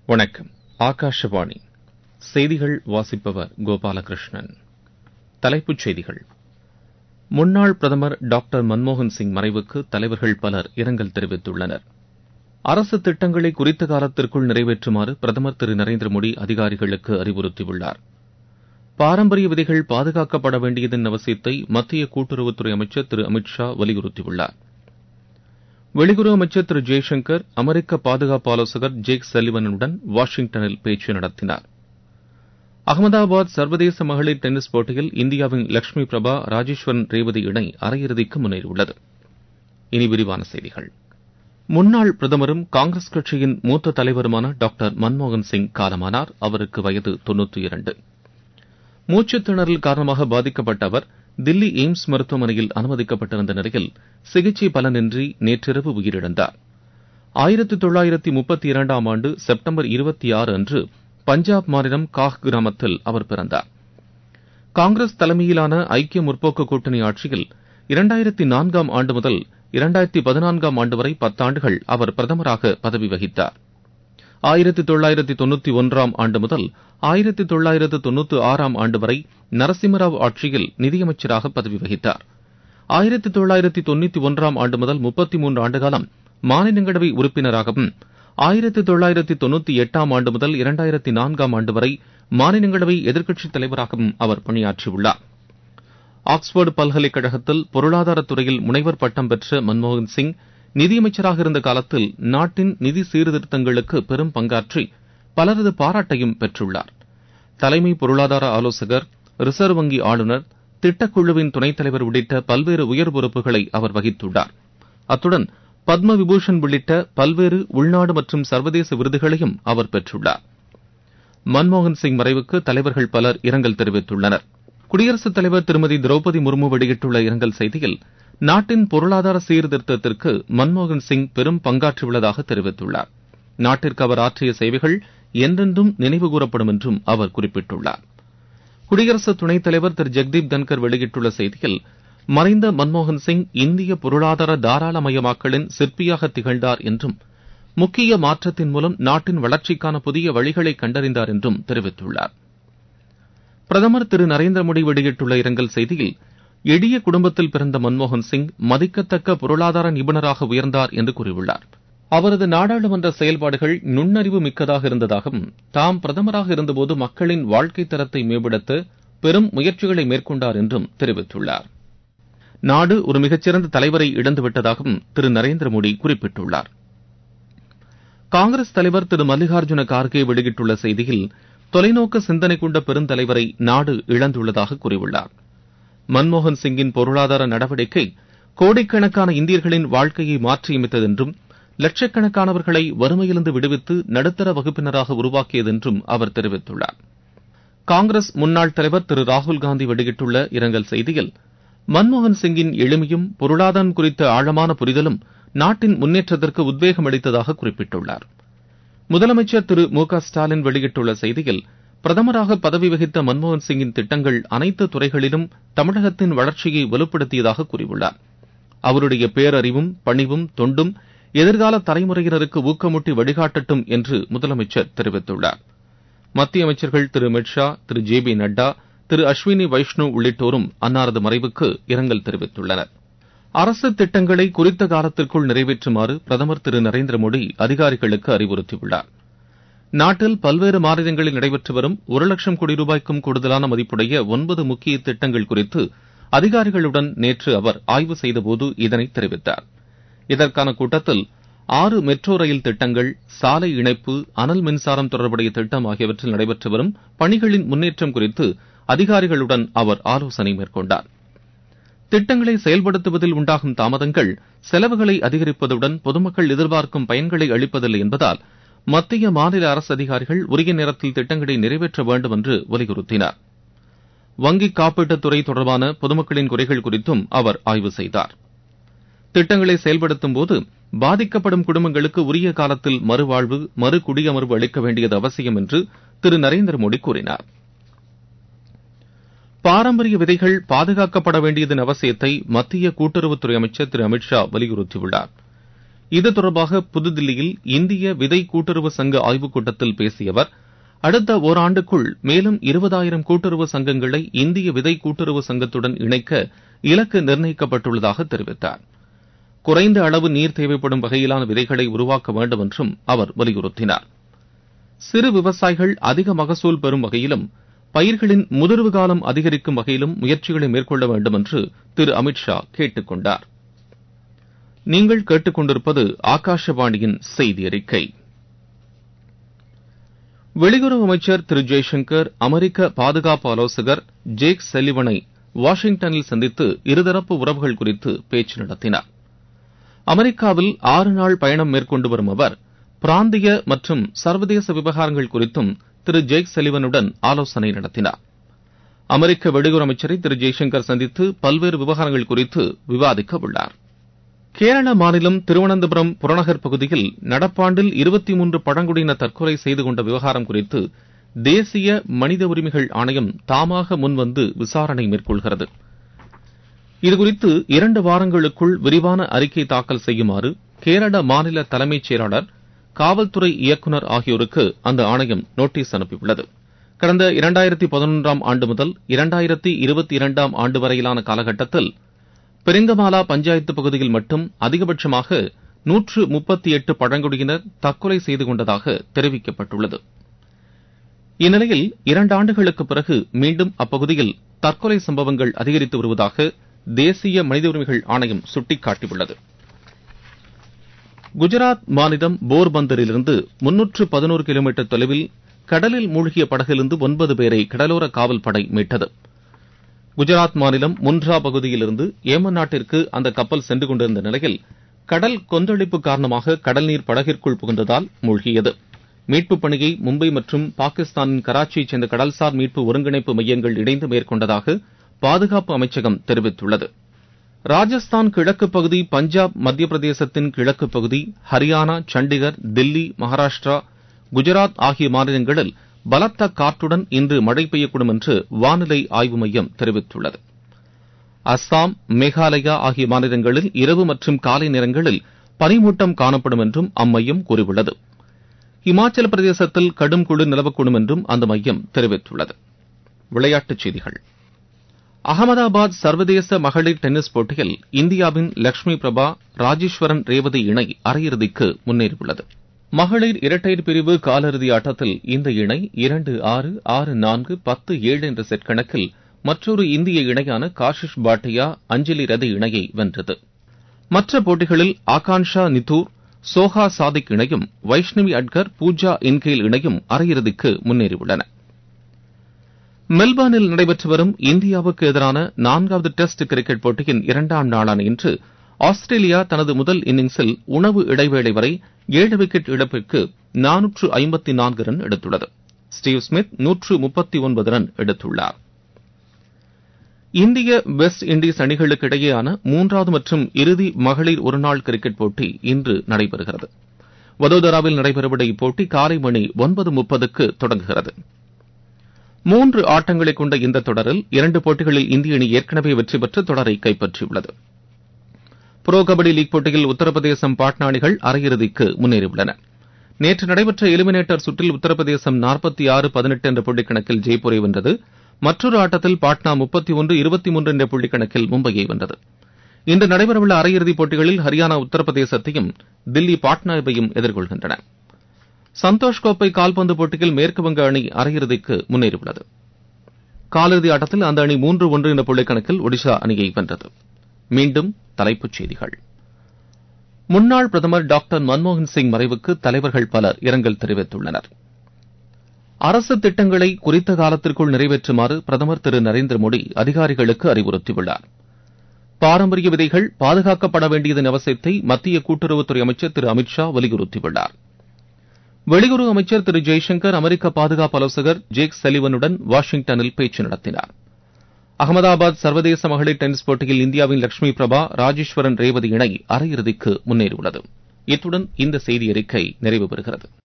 வணக்கம் ஆகாஷவாணி செய்திகள் வாசிப்பவர் கோபாலகிருஷ்ணன் தலைப்புச் செய்திகள் முன்னாள் பிரதமர் டாக்டர் மன்மோகன் சிங் மறைவுக்கு தலைவர்கள் பலர் இரங்கல் தெரிவித்துள்ளனர் அரசு திட்டங்களை குறித்த காலத்திற்குள் நிறைவேற்றுமாறு பிரதமர் திரு நரேந்திர மோடி அதிகாரிகளுக்கு அறிவுறுத்தியுள்ளார் பாரம்பரிய விதைகள் பாதுகாக்கப்பட வேண்டியதன் அவசியத்தை மத்திய கூட்டுறவுத்துறை அமைச்சர் திரு அமித் ஷா வலியுறுத்தியுள்ளார் வெளியுறவு அமைச்சர் திரு ஜெய்சங்கர் அமெரிக்க பாதுகாப்பு ஆலோசகர் ஜேக் சல்லிவனுடன் வாஷிங்டனில் பேச்சு நடத்தினார் அகமதாபாத் சர்வதேச மகளிர் டென்னிஸ் போட்டியில் இந்தியாவின் லட்சுமி பிரபா ராஜேஸ்வரன் ரேவதி இணை அரையிறுதிக்கு முன்னேறியுள்ளது இனி விரிவான செய்திகள் முன்னாள் பிரதமரும் காங்கிரஸ் கட்சியின் மூத்த தலைவருமான டாக்டர் மன்மோகன் சிங் காலமானார் அவருக்கு வயது தொன்னூற்றி இரண்டு மூச்சுத் திணறல் காரணமாக பாதிக்கப்பட்ட அவர் தில்லி எய்ம்ஸ் மருத்துவமனையில் அனுமதிக்கப்பட்டிருந்த நிலையில் சிகிச்சை பலனின்றி நேற்றிரவு உயிரிழந்தார் ஆயிரத்தி தொள்ளாயிரத்தி முப்பத்தி இரண்டாம் ஆண்டு செப்டம்பர் இருபத்தி ஆறு அன்று பஞ்சாப் மாநிலம் காஹ் கிராமத்தில் அவர் பிறந்தார் காங்கிரஸ் தலைமையிலான ஐக்கிய முற்போக்கு கூட்டணி ஆட்சியில் இரண்டாயிரத்தி நான்காம் ஆண்டு முதல் இரண்டாயிரத்தி பதினான்காம் ஆண்டு வரை பத்தாண்டுகள் அவர் பிரதமராக பதவி வகித்தார் ஆயிரத்தி தொள்ளாயிரத்தி தொன்னூத்தி ஒன்றாம் ஆண்டு முதல் ஆயிரத்தி தொள்ளாயிரத்து தொன்னூத்தி ஆறாம் ஆண்டு வரை நரசிம்மராவ் ஆட்சியில் நிதியமைச்சராக பதவி வகித்தார் ஆயிரத்தி தொள்ளாயிரத்தி தொன்னூத்தி ஒன்றாம் ஆண்டு முதல் முப்பத்தி மூன்று ஆண்டுகாலம் மாநிலங்களவை உறுப்பினராகவும் ஆயிரத்தி தொள்ளாயிரத்தி தொன்னூத்தி எட்டாம் ஆண்டு முதல் இரண்டாயிரத்தி நான்காம் ஆண்டு வரை மாநிலங்களவை எதிர்க்கட்சித் தலைவராகவும் அவர் பணியாற்றியுள்ளார் ஆக்ஸ்போர்டு பல்கலைக்கழகத்தில் பொருளாதாரத் துறையில் முனைவர் பட்டம் பெற்ற மன்மோகன் சிங் நிதியமைச்சராக இருந்த காலத்தில் நாட்டின் நிதி சீர்திருத்தங்களுக்கு பெரும் பங்காற்றி பலரது பாராட்டையும் பெற்றுள்ளார் தலைமை பொருளாதார ஆலோசகர் ரிசர்வ் வங்கி ஆளுநர் திட்டக்குழுவின் துணைத் தலைவர் உள்ளிட்ட பல்வேறு உயர் பொறுப்புகளை அவர் வகித்துள்ளார் அத்துடன் பத்ம விபூஷன் உள்ளிட்ட பல்வேறு உள்நாடு மற்றும் சர்வதேச விருதுகளையும் அவர் பெற்றுள்ளார் மன்மோகன் சிங் மறைவுக்கு தலைவர்கள் பலர் இரங்கல் தெரிவித்துள்ளனர் குடியரசுத் தலைவர் திருமதி திரௌபதி முர்மு வெளியிட்டுள்ள இரங்கல் செய்தியில் நாட்டின் பொருளாதார சீர்திருத்தத்திற்கு மன்மோகன் சிங் பெரும் பங்காற்றியுள்ளதாக தெரிவித்துள்ளார் நாட்டிற்கு அவர் ஆற்றிய சேவைகள் என்றென்றும் நினைவு கூறப்படும் என்றும் அவர் குறிப்பிட்டுள்ளார் குடியரசு துணைத் தலைவர் திரு ஜெக்தீப் தன்கர் வெளியிட்டுள்ள செய்தியில் மறைந்த மன்மோகன் சிங் இந்திய பொருளாதார தாராளமயமாக்கலின் சிற்பியாக திகழ்ந்தார் என்றும் முக்கிய மாற்றத்தின் மூலம் நாட்டின் வளர்ச்சிக்கான புதிய வழிகளை கண்டறிந்தார் என்றும் தெரிவித்துள்ளார் பிரதமர் திரு நரேந்திர மோடி வெளியிட்டுள்ள இரங்கல் செய்தியில் எளிய குடும்பத்தில் பிறந்த மன்மோகன் சிங் மதிக்கத்தக்க பொருளாதார நிபுணராக உயர்ந்தார் என்று கூறியுள்ளார் அவரது நாடாளுமன்ற செயல்பாடுகள் நுண்ணறிவு மிக்கதாக இருந்ததாகவும் தாம் பிரதமராக இருந்தபோது மக்களின் வாழ்க்கை தரத்தை மேம்படுத்த பெரும் முயற்சிகளை மேற்கொண்டார் என்றும் தெரிவித்துள்ளார் நாடு ஒரு மிகச்சிறந்த தலைவரை இழந்துவிட்டதாகவும் திரு நரேந்திர மோடி குறிப்பிட்டுள்ளார் காங்கிரஸ் தலைவர் திரு மல்லிகார்ஜுன கார்கே வெளியிட்டுள்ள செய்தியில் தொலைநோக்கு சிந்தனை கொண்ட பெருந்தலைவரை நாடு இழந்துள்ளதாக கூறியுள்ளார் மன்மோகன் சிங்கின் பொருளாதார நடவடிக்கை கோடிக்கணக்கான இந்தியர்களின் வாழ்க்கையை மாற்றியமைத்தது என்றும் லட்சக்கணக்கானவர்களை வறுமையிலிருந்து விடுவித்து நடுத்தர வகுப்பினராக உருவாக்கியது என்றும் அவர் தெரிவித்துள்ளார் காங்கிரஸ் முன்னாள் தலைவர் திரு ராகுல்காந்தி வெளியிட்டுள்ள இரங்கல் செய்தியில் மன்மோகன் சிங்கின் எளிமையும் பொருளாதாரம் குறித்த ஆழமான புரிதலும் நாட்டின் முன்னேற்றத்திற்கு உத்வேகம் அளித்ததாக குறிப்பிட்டுள்ளார் முதலமைச்சர் திரு மு க ஸ்டாலின் வெளியிட்டுள்ள செய்தியில் பிரதமராக பதவி வகித்த மன்மோகன் சிங்கின் திட்டங்கள் அனைத்து துறைகளிலும் தமிழகத்தின் வளர்ச்சியை வலுப்படுத்தியதாக கூறியுள்ளார் அவருடைய பேரறிவும் பணிவும் தொண்டும் எதிர்கால தலைமுறையினருக்கு ஊக்கமூட்டி வழிகாட்டட்டும் என்று முதலமைச்சர் தெரிவித்துள்ளார் மத்திய அமைச்சர்கள் திரு அமித் ஷா திரு ஜே பி நட்டா திரு அஸ்வினி வைஷ்ணு உள்ளிட்டோரும் அன்னாரது மறைவுக்கு இரங்கல் தெரிவித்துள்ளனர் அரசு திட்டங்களை குறித்த காலத்திற்குள் நிறைவேற்றுமாறு பிரதமர் திரு நரேந்திர மோடி அதிகாரிகளுக்கு அறிவுறுத்தியுள்ளார் நாட்டில் பல்வேறு மாநிலங்களில் நடைபெற்று வரும் ஒரு லட்சம் கோடி ரூபாய்க்கும் கூடுதலான மதிப்புடைய ஒன்பது முக்கிய திட்டங்கள் குறித்து அதிகாரிகளுடன் நேற்று அவர் ஆய்வு செய்தபோது இதனை தெரிவித்தார் இதற்கான கூட்டத்தில் ஆறு மெட்ரோ ரயில் திட்டங்கள் சாலை இணைப்பு அனல் மின்சாரம் தொடர்புடைய திட்டம் ஆகியவற்றில் நடைபெற்று வரும் பணிகளின் முன்னேற்றம் குறித்து அதிகாரிகளுடன் அவர் ஆலோசனை மேற்கொண்டார் திட்டங்களை செயல்படுத்துவதில் உண்டாகும் தாமதங்கள் செலவுகளை அதிகரிப்பதுடன் பொதுமக்கள் எதிர்பார்க்கும் பயன்களை அளிப்பதில்லை என்பதால் மத்திய மாநில அரசு அதிகாரிகள் உரிய நேரத்தில் திட்டங்களை நிறைவேற்ற வேண்டும் என்று வலியுறுத்தினார் வங்கி காப்பீட்டுத் துறை தொடர்பான பொதுமக்களின் குறைகள் குறித்தும் அவர் ஆய்வு செய்தார் திட்டங்களை செயல்படுத்தும் போது பாதிக்கப்படும் குடும்பங்களுக்கு உரிய காலத்தில் மறுவாழ்வு மறு குடியமர்வு அளிக்க வேண்டியது அவசியம் என்று திரு நரேந்திர மோடி கூறினார் பாரம்பரிய விதைகள் பாதுகாக்கப்பட வேண்டியதன் அவசியத்தை மத்திய கூட்டுறவுத்துறை அமைச்சர் திரு அமித் ஷா வலியுறுத்தியுள்ளார் இது தொடர்பாக புதுதில்லியில் இந்திய விதை கூட்டுறவு சங்க ஆய்வுக் கூட்டத்தில் பேசிய அவர் அடுத்த ஓராண்டுக்குள் மேலும் இருபதாயிரம் கூட்டுறவு சங்கங்களை இந்திய விதை கூட்டுறவு சங்கத்துடன் இணைக்க இலக்கு நிர்ணயிக்கப்பட்டுள்ளதாக தெரிவித்தார் குறைந்த அளவு நீர் தேவைப்படும் வகையிலான விதைகளை உருவாக்க வேண்டும் என்றும் அவர் வலியுறுத்தினார் சிறு விவசாயிகள் அதிக மகசூல் பெறும் வகையிலும் பயிர்களின் முதிர்வு காலம் அதிகரிக்கும் வகையிலும் முயற்சிகளை மேற்கொள்ள வேண்டும் என்று திரு அமித்ஷா கேட்டுக் கொண்டார் நீங்கள் கேட்டுக்கொண்டிருப்பது ஆகாஷவாணியின் செய்தி அறிக்கை வெளியுறவு அமைச்சர் திரு ஜெய்சங்கர் அமெரிக்க பாதுகாப்பு ஆலோசகர் ஜேக் செல்லிவனை வாஷிங்டனில் சந்தித்து இருதரப்பு உறவுகள் குறித்து பேச்சு நடத்தினார் அமெரிக்காவில் ஆறு நாள் பயணம் மேற்கொண்டு வரும் அவர் பிராந்திய மற்றும் சர்வதேச விவகாரங்கள் குறித்தும் திரு ஜேக் செலிவனுடன் ஆலோசனை நடத்தினார் அமெரிக்க வெளியுறவு அமைச்சரை திரு ஜெய்சங்கர் சந்தித்து பல்வேறு விவகாரங்கள் குறித்து விவாதிக்க உள்ளார் கேரள மாநிலம் திருவனந்தபுரம் புறநகர் பகுதியில் நடப்பாண்டில் இருபத்தி மூன்று பழங்குடியினர் தற்கொலை செய்து கொண்ட விவகாரம் குறித்து தேசிய மனித உரிமைகள் ஆணையம் தாமாக முன்வந்து விசாரணை மேற்கொள்கிறது இதுகுறித்து இரண்டு வாரங்களுக்குள் விரிவான அறிக்கை தாக்கல் செய்யுமாறு கேரள மாநில தலைமைச் செயலாளர் காவல்துறை இயக்குநர் ஆகியோருக்கு அந்த ஆணையம் நோட்டீஸ் அனுப்பியுள்ளது கடந்த இரண்டாயிரத்தி பதினொன்றாம் ஆண்டு முதல் இரண்டாயிரத்தி இருபத்தி இரண்டாம் ஆண்டு வரையிலான காலகட்டத்தில் பெரிங்கமாலா பஞ்சாயத்து பகுதியில் மட்டும் அதிகபட்சமாக நூற்று முப்பத்தி எட்டு பழங்குடியினர் தற்கொலை செய்து கொண்டதாக தெரிவிக்கப்பட்டுள்ளது இந்நிலையில் இரண்டு ஆண்டுகளுக்கு பிறகு மீண்டும் அப்பகுதியில் தற்கொலை சம்பவங்கள் அதிகரித்து வருவதாக தேசிய மனித உரிமைகள் ஆணையம் சுட்டிக்காட்டியுள்ளது குஜராத் மாநிலம் போர்பந்தரிலிருந்து முன்னூற்று பதினோரு கிலோமீட்டர் தொலைவில் கடலில் மூழ்கிய படகிலிருந்து ஒன்பது பேரை கடலோர காவல்படை மீட்டது குஜராத் மாநிலம் முன்ட்ரா பகுதியிலிருந்து ஏமன் நாட்டிற்கு அந்த கப்பல் சென்று கொண்டிருந்த நிலையில் கடல் கொந்தளிப்பு காரணமாக கடல் நீர் படகிற்குள் புகுந்ததால் மூழ்கியது மீட்புப் பணியை மும்பை மற்றும் பாகிஸ்தானின் கராச்சியைச் சேர்ந்த கடல்சார் மீட்பு ஒருங்கிணைப்பு மையங்கள் இணைந்து மேற்கொண்டதாக பாதுகாப்பு அமைச்சகம் தெரிவித்துள்ளது ராஜஸ்தான் கிழக்கு பகுதி பஞ்சாப் மத்திய பிரதேசத்தின் கிழக்கு பகுதி ஹரியானா சண்டிகர் தில்லி மகாராஷ்டிரா குஜராத் ஆகிய மாநிலங்களில் பலத்த காற்றுடன் இன்று மழை பெய்யக்கூடும் என்று வானிலை ஆய்வு மையம் தெரிவித்துள்ளது அஸ்ஸாம் மேகாலயா ஆகிய மாநிலங்களில் இரவு மற்றும் காலை நேரங்களில் பனிமூட்டம் காணப்படும் என்றும் அம்மையம் கூறியுள்ளது இமாச்சல பிரதேசத்தில் கடும் குளிர் நிலவக்கூடும் என்றும் அந்த மையம் தெரிவித்துள்ளது விளையாட்டுச் செய்திகள் அகமதாபாத் சர்வதேச மகளிர் டென்னிஸ் போட்டியில் இந்தியாவின் லட்சுமி பிரபா ராஜேஸ்வரன் ரேவதி இணை அரையிறுதிக்கு முன்னேறியுள்ளது மகளிர் இரட்டையர் பிரிவு காலிறுதி ஆட்டத்தில் இந்த இணை இரண்டு ஆறு ஆறு நான்கு பத்து ஏழு என்ற செட் கணக்கில் மற்றொரு இந்திய இணையான காஷிஷ் பாட்டியா அஞ்சலி ரதி இணையை வென்றது மற்ற போட்டிகளில் ஆகான்ஷா நித்தூர் சோஹா சாதிக் இணையும் வைஷ்ணவி அட்கர் பூஜா இன்கெயில் இணையும் அரையிறுதிக்கு முன்னேறியுள்ளன மெல்பர்னில் நடைபெற்று வரும் இந்தியாவுக்கு எதிரான நான்காவது டெஸ்ட் கிரிக்கெட் போட்டியின் இரண்டாம் நாளான இன்று ஆஸ்திரேலியா தனது முதல் இன்னிங்ஸில் உணவு இடைவேளை வரை ஏழு விக்கெட் இழப்பிற்கு நானூற்று ஐம்பத்தி நான்கு ரன் எடுத்துள்ளது ஸ்டீவ் ஸ்மித் நூற்று முப்பத்தி ஒன்பது ரன் எடுத்துள்ளார் இந்திய வெஸ்ட் இண்டீஸ் அணிகளுக்கு இடையேயான மூன்றாவது மற்றும் இறுதி மகளிர் ஒருநாள் கிரிக்கெட் போட்டி இன்று நடைபெறுகிறது வதோதராவில் நடைபெறவுள்ள இப்போட்டி காலை மணி ஒன்பது முப்பதுக்கு தொடங்குகிறது மூன்று ஆட்டங்களை கொண்ட இந்த தொடரில் இரண்டு போட்டிகளில் இந்திய அணி ஏற்கனவே வெற்றி பெற்று தொடரை கைப்பற்றியுள்ளது புரோ கபடி லீக் போட்டியில் உத்தரப்பிரதேசம் பாட்னா அணிகள் அரையிறுதிக்கு முன்னேறியுள்ளன நேற்று நடைபெற்ற எலிமினேட்டர் சுற்றில் உத்தரப்பிரதேசம் நாற்பத்தி ஆறு பதினெட்டு என்ற புள்ளிக் கணக்கில் ஜெய்ப்பூரை வென்றது மற்றொரு ஆட்டத்தில் பாட்னா முப்பத்தி ஒன்று இருபத்தி மூன்று என்ற புள்ளிக் கணக்கில் மும்பையை வென்றது இன்று நடைபெறவுள்ள அரையிறுதிப் போட்டிகளில் ஹரியானா உத்தரப்பிரதேசத்தையும் தில்லி பாட்னாவையும் எதிர்கொள்கின்றன சந்தோஷ் கோப்பை கால்பந்து போட்டியில் மேற்குவங்க அணி அரையிறுதிக்கு முன்னேறியுள்ளது காலிறுதி ஆட்டத்தில் அந்த அணி மூன்று ஒன்று என்ற புள்ளிக் கணக்கில் ஒடிஷா அணியை வென்றது மீண்டும் தலைப்புச் செய்திகள் முன்னாள் பிரதமர் டாக்டர் மன்மோகன் சிங் மறைவுக்கு தலைவர்கள் பலர் இரங்கல் தெரிவித்துள்ளனர் அரசு திட்டங்களை குறித்த காலத்திற்குள் நிறைவேற்றுமாறு பிரதமர் திரு நரேந்திர மோடி அதிகாரிகளுக்கு அறிவுறுத்தியுள்ளார் பாரம்பரிய விதைகள் பாதுகாக்கப்பட வேண்டியதன் அவசியத்தை மத்திய கூட்டுறவுத்துறை அமைச்சர் திரு அமித் ஷா வலியுறுத்தியுள்ளார் வெளியுறவு அமைச்சர் திரு ஜெய்சங்கர் அமெரிக்க பாதுகாப்பு ஆலோசகர் ஜேக் சலிவனுடன் வாஷிங்டனில் பேச்சு நடத்தினார் அகமதாபாத் சர்வதேச மகளிர் டென்னிஸ் போட்டியில் இந்தியாவின் லட்சுமி பிரபா ராஜேஸ்வரன் ரேவதி இணை அரையிறுதிக்கு முன்னேறியுள்ளது இத்துடன் இந்த செய்தி அறிக்கை நிறைவு பெறுகிறது